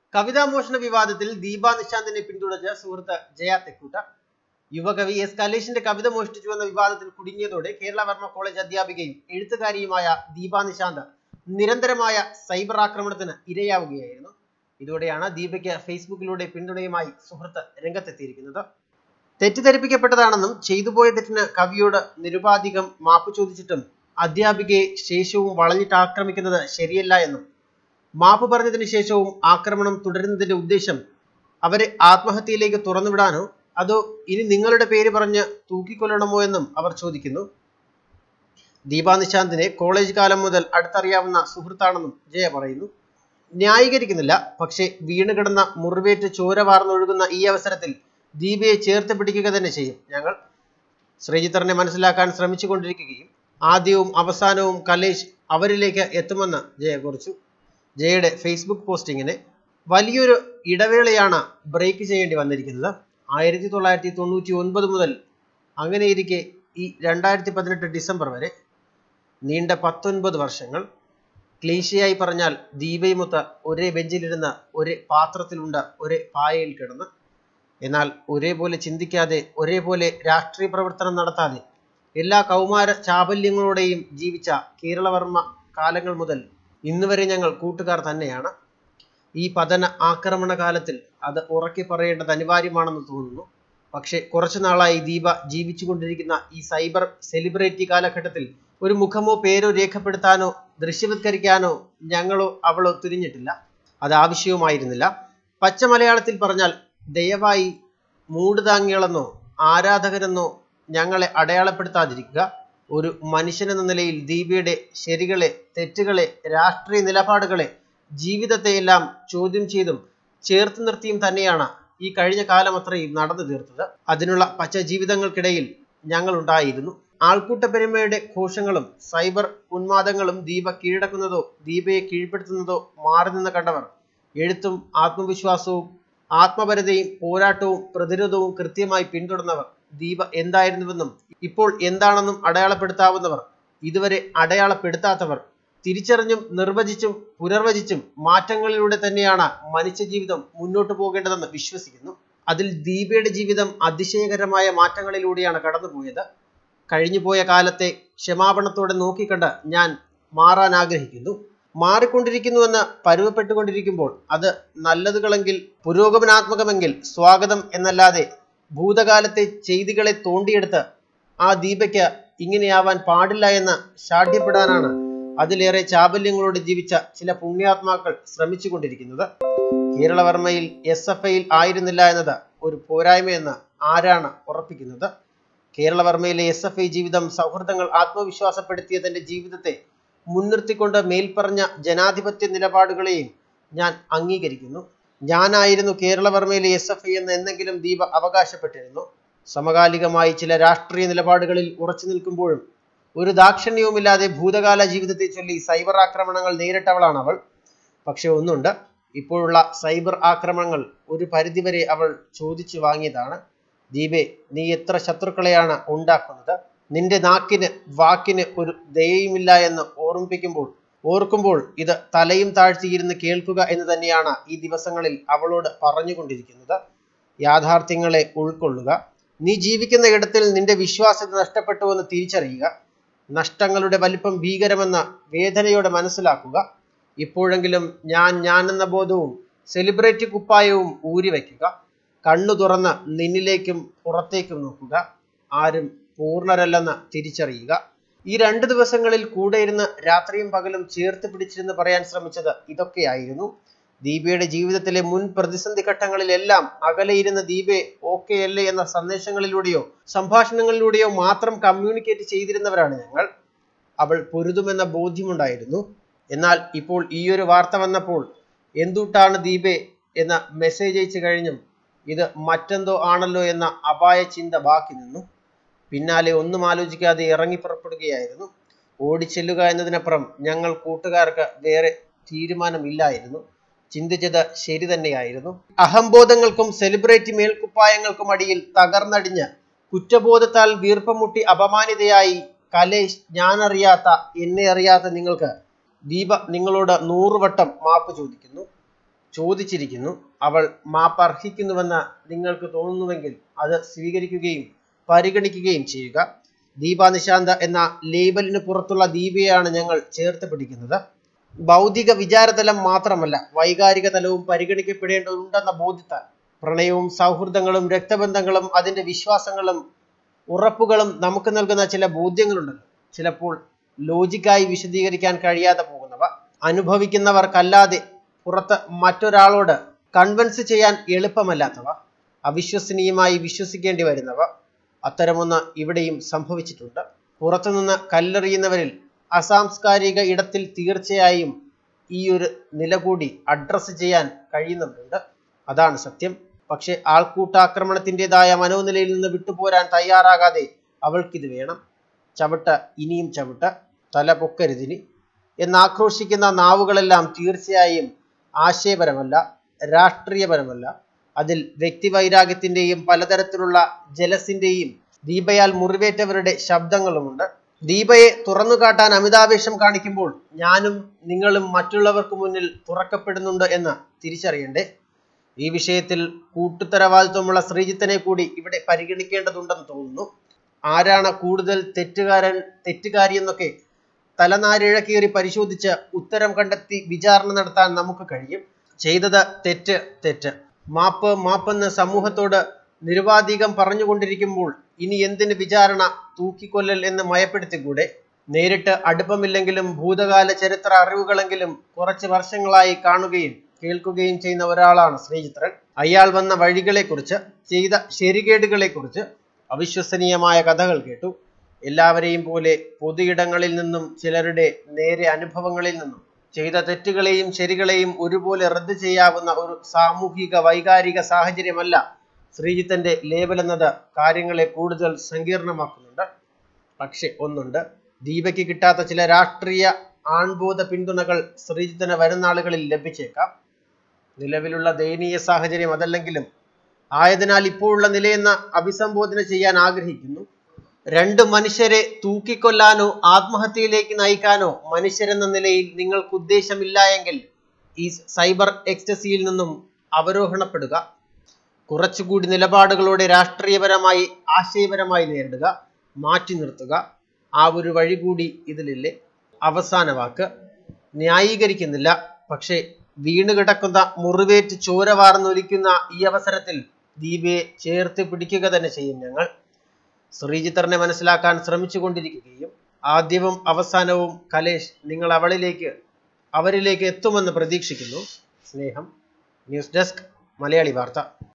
കവിതാമോഷണ വിവാദത്തിൽ ദീപ നിശാന്തിനെ പിന്തുണച്ച സുഹൃത്ത് ജയ തെക്കൂട്ട യുവകവി എസ് കലേഷിന്റെ കവിത മോഷ്ടിച്ചുവെന്ന വിവാദത്തിൽ കുടുങ്ങിയതോടെ കേരള വർമ്മ കോളേജ് അധ്യാപികയും എഴുത്തുകാരിയുമായ ദീപ നിശാന്ത് നിരന്തരമായ സൈബർ ആക്രമണത്തിന് ഇരയാവുകയായിരുന്നു ഇതോടെയാണ് ദീപയ്ക്ക് ഫേസ്ബുക്കിലൂടെ പിന്തുണയുമായി സുഹൃത്ത് രംഗത്തെത്തിയിരിക്കുന്നത് തെറ്റിദ്ധരിപ്പിക്കപ്പെട്ടതാണെന്നും ചെയ്തുപോയ തെറ്റിന് കവിയോട് നിരുപാധികം മാപ്പ് ചോദിച്ചിട്ടും അധ്യാപികയെ ശേഷവും വളഞ്ഞിട്ട് ആക്രമിക്കുന്നത് ശരിയല്ല എന്നും മാപ്പ് പറഞ്ഞതിന് ശേഷവും ആക്രമണം തുടരുന്നതിന്റെ ഉദ്ദേശം അവരെ ആത്മഹത്യയിലേക്ക് തുറന്നുവിടാനോ അതോ ഇനി നിങ്ങളുടെ പേര് പറഞ്ഞ് തൂക്കിക്കൊല്ലണമോ എന്നും അവർ ചോദിക്കുന്നു ദീപാ നിശാന്തിനെ കോളേജ് കാലം മുതൽ അടുത്തറിയാവുന്ന സുഹൃത്താണെന്നും ജയ പറയുന്നു ന്യായീകരിക്കുന്നില്ല പക്ഷേ വീണുകിടന്ന മുറിവേറ്റ് ചോര വാർന്നൊഴുകുന്ന ഈ അവസരത്തിൽ ദീപയെ ചേർത്ത് പിടിക്കുക തന്നെ ചെയ്യും ഞങ്ങൾ ശ്രീചിത്രനെ മനസ്സിലാക്കാൻ ശ്രമിച്ചുകൊണ്ടിരിക്കുകയും ആദ്യവും അവസാനവും കലേഷ് അവരിലേക്ക് എത്തുമെന്ന് ജയ കുറിച്ചു ജയയുടെ ഫേസ്ബുക്ക് പോസ്റ്റിങ്ങിന് വലിയൊരു ഇടവേളയാണ് ബ്രേക്ക് ചെയ്യേണ്ടി വന്നിരിക്കുന്നത് ആയിരത്തി തൊള്ളായിരത്തി തൊണ്ണൂറ്റി ഒൻപത് മുതൽ അങ്ങനെയിരിക്കെ ഈ രണ്ടായിരത്തി പതിനെട്ട് ഡിസംബർ വരെ നീണ്ട പത്തൊൻപത് വർഷങ്ങൾ ക്ലീശയായി പറഞ്ഞാൽ ദീപയുമൊത്ത് ഒരേ ബെഞ്ചിലിരുന്ന് ഒരേ പാത്രത്തിലുണ്ട് ഒരേ പായയിൽ കിടന്ന് എന്നാൽ ഒരേപോലെ ചിന്തിക്കാതെ ഒരേപോലെ രാഷ്ട്രീയ പ്രവർത്തനം നടത്താതെ എല്ലാ കൗമാര ചാബല്യങ്ങളോടെയും ജീവിച്ച കേരളവർമ്മ കാലങ്ങൾ മുതൽ ഇന്ന് വരെ ഞങ്ങൾ കൂട്ടുകാർ തന്നെയാണ് ഈ പതന ആക്രമണ കാലത്തിൽ അത് ഉറക്കെ പറയേണ്ടത് അനിവാര്യമാണെന്ന് തോന്നുന്നു പക്ഷേ കുറച്ചു നാളായി ദീപ ജീവിച്ചുകൊണ്ടിരിക്കുന്ന ഈ സൈബർ സെലിബ്രിറ്റി കാലഘട്ടത്തിൽ ഒരു മുഖമോ പേരോ രേഖപ്പെടുത്താനോ ദൃശ്യവത്കരിക്കാനോ ഞങ്ങളോ അവളോ തിരിഞ്ഞിട്ടില്ല അത് ആവശ്യവുമായിരുന്നില്ല പച്ച മലയാളത്തിൽ പറഞ്ഞാൽ ദയവായി മൂട് താങ്ങികളെന്നോ ആരാധകരെന്നോ ഞങ്ങളെ അടയാളപ്പെടുത്താതിരിക്കുക ഒരു മനുഷ്യനെന്ന നിലയിൽ ദീപയുടെ ശരികളെ തെറ്റുകളെ രാഷ്ട്രീയ നിലപാടുകളെ ജീവിതത്തെയെല്ലാം ചോദ്യം ചെയ്തും ചേർത്ത് നിർത്തിയും തന്നെയാണ് ഈ കഴിഞ്ഞ കാലം അത്രയും നടന്നു തീർത്തത് അതിനുള്ള പച്ച ജീവിതങ്ങൾക്കിടയിൽ ഞങ്ങൾ ഉണ്ടായിരുന്നു ആൾക്കൂട്ട പെരുമയുടെ ഘോഷങ്ങളും സൈബർ ഉന്മാദങ്ങളും ദീപ കീഴടക്കുന്നതോ ദീപയെ കീഴ്പ്പെടുത്തുന്നതോ മാറി നിന്ന് കണ്ടവർ എഴുത്തും ആത്മവിശ്വാസവും ആത്മപരതയും പോരാട്ടവും പ്രതിരോധവും കൃത്യമായി പിന്തുടർന്നവർ ദീപ എന്തായിരുന്നുവെന്നും ഇപ്പോൾ എന്താണെന്നും അടയാളപ്പെടുത്താവുന്നവർ ഇതുവരെ അടയാളപ്പെടുത്താത്തവർ തിരിച്ചറിഞ്ഞും നിർവചിച്ചും പുനർവചിച്ചും മാറ്റങ്ങളിലൂടെ തന്നെയാണ് മനുഷ്യജീവിതം മുന്നോട്ട് പോകേണ്ടതെന്ന് വിശ്വസിക്കുന്നു അതിൽ ദീപയുടെ ജീവിതം അതിശയകരമായ മാറ്റങ്ങളിലൂടെയാണ് കടന്നുപോയത് കഴിഞ്ഞുപോയ കാലത്തെ ക്ഷമാപണത്തോടെ നോക്കിക്കണ്ട് ഞാൻ മാറാൻ ആഗ്രഹിക്കുന്നു മാറിക്കൊണ്ടിരിക്കുന്നുവെന്ന് പരുവപ്പെട്ടുകൊണ്ടിരിക്കുമ്പോൾ അത് നല്ലതുകളെങ്കിൽ പുരോഗമനാത്മകമെങ്കിൽ സ്വാഗതം എന്നല്ലാതെ ഭൂതകാലത്തെ ചെയ്തികളെ തോണ്ടിയെടുത്ത് ആ ദീപയ്ക്ക് ഇങ്ങനെയാവാൻ പാടില്ല എന്ന് ശാഠ്യപ്പെടാനാണ് അതിലേറെ ചാബല്യങ്ങളോട് ജീവിച്ച ചില പുണ്യാത്മാക്കൾ ശ്രമിച്ചുകൊണ്ടിരിക്കുന്നത് കേരളവർമ്മയിൽ എസ് എഫ് ഐയിൽ ആയിരുന്നില്ല എന്നത് ഒരു പോരായ്മയെന്ന് ആരാണ് ഉറപ്പിക്കുന്നത് കേരളവർമ്മയിലെ എസ് എഫ് ഐ ജീവിതം സൗഹൃദങ്ങൾ ആത്മവിശ്വാസപ്പെടുത്തിയ തന്റെ ജീവിതത്തെ മുൻനിർത്തിക്കൊണ്ട് മേൽപ്പറഞ്ഞ ജനാധിപത്യ നിലപാടുകളെയും ഞാൻ അംഗീകരിക്കുന്നു ഞാനായിരുന്നു കേരളവർമ്മയിലെ എസ് എഫ് ഐ എന്ന് എന്നെങ്കിലും ദീപ അവകാശപ്പെട്ടിരുന്നു സമകാലികമായി ചില രാഷ്ട്രീയ നിലപാടുകളിൽ ഉറച്ചു നിൽക്കുമ്പോഴും ഒരു ദാക്ഷിണ്യവുമില്ലാതെ ഭൂതകാല ജീവിതത്തെ ചൊല്ലി സൈബർ ആക്രമണങ്ങൾ നേരിട്ടവളാണ് അവൾ പക്ഷെ ഒന്നുണ്ട് ഇപ്പോഴുള്ള സൈബർ ആക്രമണങ്ങൾ ഒരു പരിധിവരെ അവൾ ചോദിച്ചു വാങ്ങിയതാണ് ദീപെ നീ എത്ര ശത്രുക്കളെയാണ് ഉണ്ടാക്കുന്നത് നിന്റെ നാക്കിന് വാക്കിന് ഒരു ദയയുമില്ല എന്ന് ഓർമ്മിപ്പിക്കുമ്പോൾ ഓർക്കുമ്പോൾ ഇത് തലയും താഴ്ത്തിയിരുന്ന് കേൾക്കുക എന്ന് തന്നെയാണ് ഈ ദിവസങ്ങളിൽ അവളോട് പറഞ്ഞുകൊണ്ടിരിക്കുന്നത് യാഥാർത്ഥ്യങ്ങളെ ഉൾക്കൊള്ളുക നീ ജീവിക്കുന്ന ഇടത്തിൽ നിന്റെ വിശ്വാസ്യത നഷ്ടപ്പെട്ടുവെന്ന് തിരിച്ചറിയുക നഷ്ടങ്ങളുടെ വലിപ്പം ഭീകരമെന്ന വേദനയോടെ മനസ്സിലാക്കുക ഇപ്പോഴെങ്കിലും ഞാൻ ഞാനെന്ന ബോധവും സെലിബ്രിറ്റി കുപ്പായവും ഊരി വയ്ക്കുക കണ്ണു തുറന്ന് നിന്നിലേക്കും പുറത്തേക്കും നോക്കുക ആരും പൂർണ്ണരല്ലെന്ന് തിരിച്ചറിയുക ഈ രണ്ട് ദിവസങ്ങളിൽ കൂടെ ഇരുന്ന് രാത്രിയും പകലും ചേർത്ത് പിടിച്ചിരുന്ന് പറയാൻ ശ്രമിച്ചത് ഇതൊക്കെയായിരുന്നു ദീപയുടെ ജീവിതത്തിലെ മുൻ പ്രതിസന്ധി ഘട്ടങ്ങളിലെല്ലാം അകലെ ഇരുന്ന ദീപെ ഓക്കെ അല്ലേ എന്ന സന്ദേശങ്ങളിലൂടെയോ സംഭാഷണങ്ങളിലൂടെയോ മാത്രം കമ്മ്യൂണിക്കേറ്റ് ചെയ്തിരുന്നവരാണ് ഞങ്ങൾ അവൾ പൊരുതുമെന്ന ബോധ്യമുണ്ടായിരുന്നു എന്നാൽ ഇപ്പോൾ ഈയൊരു വാർത്ത വന്നപ്പോൾ എന്തുട്ടാണ് ദീപെ എന്ന മെസ്സേജ് അയച്ചു കഴിഞ്ഞും ഇത് മറ്റെന്തോ ആണല്ലോ എന്ന അപായ ചിന്ത ബാക്കി നിന്നു പിന്നാലെ ഒന്നും ആലോചിക്കാതെ ഇറങ്ങി പുറപ്പെടുകയായിരുന്നു ഓടിച്ചെല്ലുക എന്നതിനപ്പുറം ഞങ്ങൾ കൂട്ടുകാർക്ക് വേറെ തീരുമാനമില്ലായിരുന്നു ചിന്തിച്ചത് ശരി തന്നെയായിരുന്നു അഹംബോധങ്ങൾക്കും സെലിബ്രിറ്റി മേൽക്കുപ്പായങ്ങൾക്കും അടിയിൽ തകർന്നടിഞ്ഞ് കുറ്റബോധത്താൽ വീർപ്പം മുട്ടി അപമാനിതയായി കലേഷ് ഞാനറിയാത്ത എന്നെ അറിയാത്ത നിങ്ങൾക്ക് ദീപ നിങ്ങളോട് നൂറുവട്ടം മാപ്പ് ചോദിക്കുന്നു ചോദിച്ചിരിക്കുന്നു അവൾ മാപ്പ് അർഹിക്കുന്നുവെന്ന് നിങ്ങൾക്ക് തോന്നുന്നുവെങ്കിൽ അത് സ്വീകരിക്കുകയും പരിഗണിക്കുകയും ചെയ്യുക ദീപ നിശാന്ത എന്ന ലേബലിന് പുറത്തുള്ള ദീപയാണ് ഞങ്ങൾ ചേർത്ത് പിടിക്കുന്നത് ഭൗതിക വിചാരതലം മാത്രമല്ല വൈകാരിക തലവും പരിഗണിക്കപ്പെടേണ്ടതുണ്ടെന്ന ബോധ്യത്താൽ പ്രണയവും സൗഹൃദങ്ങളും രക്തബന്ധങ്ങളും അതിന്റെ വിശ്വാസങ്ങളും ഉറപ്പുകളും നമുക്ക് നൽകുന്ന ചില ബോധ്യങ്ങളുണ്ടല്ലോ ചിലപ്പോൾ ലോജിക്കായി വിശദീകരിക്കാൻ കഴിയാതെ പോകുന്നവ അനുഭവിക്കുന്നവർക്കല്ലാതെ പുറത്ത് മറ്റൊരാളോട് കൺവിൻസ് ചെയ്യാൻ എളുപ്പമല്ലാത്തവ അവിശ്വസനീയമായി വിശ്വസിക്കേണ്ടി വരുന്നവ അത്തരമൊന്ന് ഇവിടെയും സംഭവിച്ചിട്ടുണ്ട് പുറത്തുനിന്ന് കല്ലെറിയുന്നവരിൽ അസാംസ്കാരിക ഇടത്തിൽ തീർച്ചയായും ഈ ഒരു നില കൂടി അഡ്രസ്സ് ചെയ്യാൻ കഴിയുന്നവരുണ്ട് അതാണ് സത്യം പക്ഷെ ആൾക്കൂട്ടാക്രമണത്തിൻ്റെതായ മനോനിലയിൽ നിന്ന് വിട്ടുപോരാൻ തയ്യാറാകാതെ അവൾക്കിത് വേണം ചവിട്ട ഇനിയും ചവിട്ട തല പൊക്കരുതിനി എന്നാക്രോശിക്കുന്ന നാവുകളെല്ലാം തീർച്ചയായും ആശയപരമല്ല രാഷ്ട്രീയപരമല്ല അതിൽ വ്യക്തിവൈരാഗ്യത്തിന്റെയും പലതരത്തിലുള്ള ജലസിന്റെയും ദീപയാൽ മുറിവേറ്റവരുടെ ശബ്ദങ്ങളുമുണ്ട് ദീപയെ തുറന്നു കാട്ടാൻ അമിതാവേശം കാണിക്കുമ്പോൾ ഞാനും നിങ്ങളും മറ്റുള്ളവർക്ക് മുന്നിൽ തുറക്കപ്പെടുന്നുണ്ട് എന്ന് തിരിച്ചറിയണ്ടേ ഈ വിഷയത്തിൽ കൂട്ടുത്തരവാദിത്വമുള്ള ശ്രീജിത്തിനെ കൂടി ഇവിടെ പരിഗണിക്കേണ്ടതുണ്ടെന്ന് തോന്നുന്നു ആരാണ് കൂടുതൽ തെറ്റുകാരൻ തെറ്റുകാരി എന്നൊക്കെ തലനാരിഴക്കേറി പരിശോധിച്ച് ഉത്തരം കണ്ടെത്തി വിചാരണ നടത്താൻ നമുക്ക് കഴിയും ചെയ്തത് തെറ്റ് തെറ്റ് മാപ്പ് മാപ്പെന്ന് സമൂഹത്തോട് നിരുപാധികം പറഞ്ഞുകൊണ്ടിരിക്കുമ്പോൾ ഇനി എന്തിന് വിചാരണ തൂക്കിക്കൊല്ലൽ എന്ന് മയപ്പെടുത്തിക്കൂടെ നേരിട്ട് അടുപ്പമില്ലെങ്കിലും ഭൂതകാല ചരിത്ര അറിവുകളെങ്കിലും കുറച്ച് വർഷങ്ങളായി കാണുകയും കേൾക്കുകയും ചെയ്യുന്ന ഒരാളാണ് ശ്രീചിത്രൻ അയാൾ വന്ന വഴികളെക്കുറിച്ച് ചെയ്ത ശരികേടുകളെക്കുറിച്ച് അവിശ്വസനീയമായ കഥകൾ കേട്ടു എല്ലാവരെയും പോലെ പൊതുയിടങ്ങളിൽ നിന്നും ചിലരുടെ നേരെ അനുഭവങ്ങളിൽ നിന്നും ചെയ്ത തെറ്റുകളെയും ശരികളെയും ഒരുപോലെ റദ്ദ് ചെയ്യാവുന്ന ഒരു സാമൂഹിക വൈകാരിക സാഹചര്യമല്ല ശ്രീജിത്തന്റെ ലേബൽ എന്നത് കാര്യങ്ങളെ കൂടുതൽ സങ്കീർണമാക്കുന്നുണ്ട് പക്ഷെ ഒന്നുണ്ട് ദീപയ്ക്ക് കിട്ടാത്ത ചില രാഷ്ട്രീയ ആൺബോധ പിന്തുണകൾ ശ്രീജിത്തിന് വരും നാളുകളിൽ ലഭിച്ചേക്കാം നിലവിലുള്ള ദയനീയ സാഹചര്യം അതല്ലെങ്കിലും ആയതിനാൽ ഇപ്പോഴുള്ള നിലയെന്ന അഭിസംബോധന ചെയ്യാൻ ആഗ്രഹിക്കുന്നു രണ്ട് മനുഷ്യരെ തൂക്കിക്കൊല്ലാനോ ആത്മഹത്യയിലേക്ക് നയിക്കാനോ മനുഷ്യരെന്ന നിലയിൽ നിങ്ങൾക്ക് ഉദ്ദേശമില്ല എങ്കിൽ ഈ സൈബർ എക്സ്റ്റസിയിൽ നിന്നും അവരോഹണപ്പെടുക കുറച്ചുകൂടി നിലപാടുകളോടെ രാഷ്ട്രീയപരമായി ആശയപരമായി നേരിടുക മാറ്റി നിർത്തുക ആ ഒരു വഴി കൂടി ഇതിലില്ലേ അവസാന വാക്ക് ന്യായീകരിക്കുന്നില്ല പക്ഷേ വീണ് കിടക്കുന്ന മുറിവേറ്റ് ചോര വാർന്നൊലിക്കുന്ന ഈ അവസരത്തിൽ ദീപയെ ചേർത്ത് പിടിക്കുക തന്നെ ചെയ്യും ഞങ്ങൾ ശ്രീചിത്രനെ മനസ്സിലാക്കാൻ ശ്രമിച്ചുകൊണ്ടിരിക്കുകയും ആദ്യവും അവസാനവും കലേഷ് നിങ്ങൾ അവളിലേക്ക് അവരിലേക്ക് എത്തുമെന്ന് പ്രതീക്ഷിക്കുന്നു സ്നേഹം ന്യൂസ് ഡെസ്ക് മലയാളി വാർത്ത